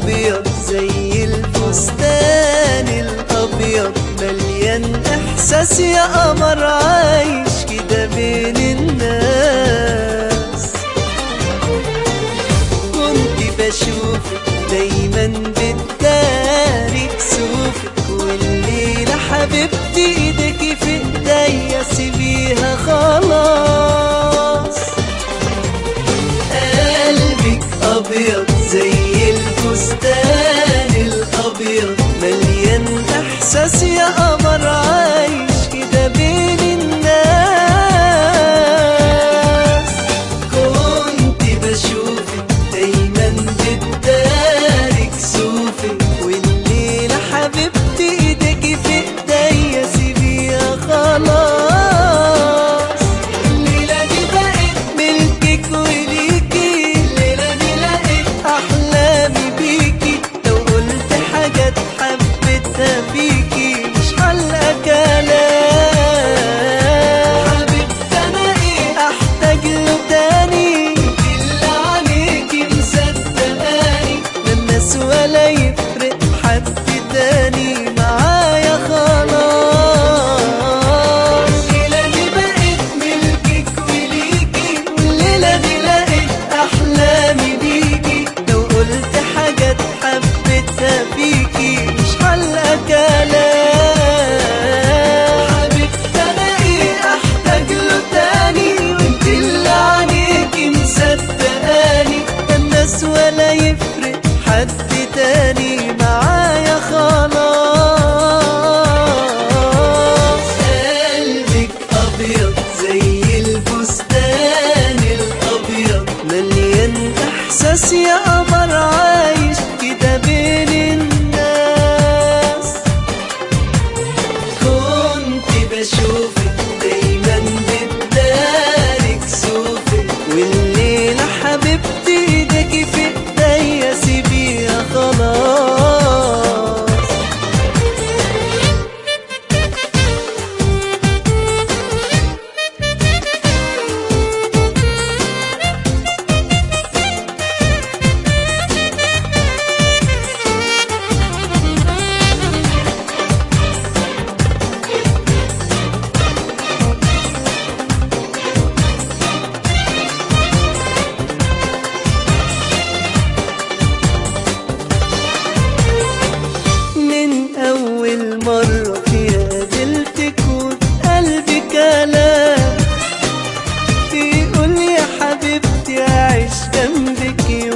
أبيض زي الفستان الأبيض مليان إحساس يا قمر عايش كده بين الناس كنت بشوفك دايما بتداري كسوفك والليلة حبيبتي ايدك في ايديا سيبيها خلاص قلبك ابيض زي الفستان الابيض مليان احساس يا قمر عايش كده بين الناس كنت بشوفك دايما بتداري كسوفك والليلة حبيبتي ايدك في ايديا سيبيها خلاص الليلة دي بقت ملكك وليكي الليلة دي لقيت أحلامي بيكي لو قلت حاجات حبيتها فيكي مش حلقة كلام حبيبتي أنا إيه أحتاج له تاني اللي عليكي مصدقاني لا الناس ولا يفرق حد تاني معايا خلاص الليلة دي بقت ملكك وليكي والليلة دي لقيت أحلامي بيكي لو قلت حاجات حبيتها فيكي مش حلقة كلام حبيبتي أنا إيه أحتاج له تاني وانت اللي عليكي مصدقاني لا الناس ولا يفرق حد تاني معايا خلاص قلبك أبيض زي الفستان الأبيض مليان إحساس يا قمر عايش كده بين الناس كنت بشوفك دايما بتداري كسوفك والليلة حبيبتي ايدك في ايديا سيبيها خلاص من أول مرة فيها قابلتك وقلبي كلام بيقول يا حبيبتي أعيش جنبك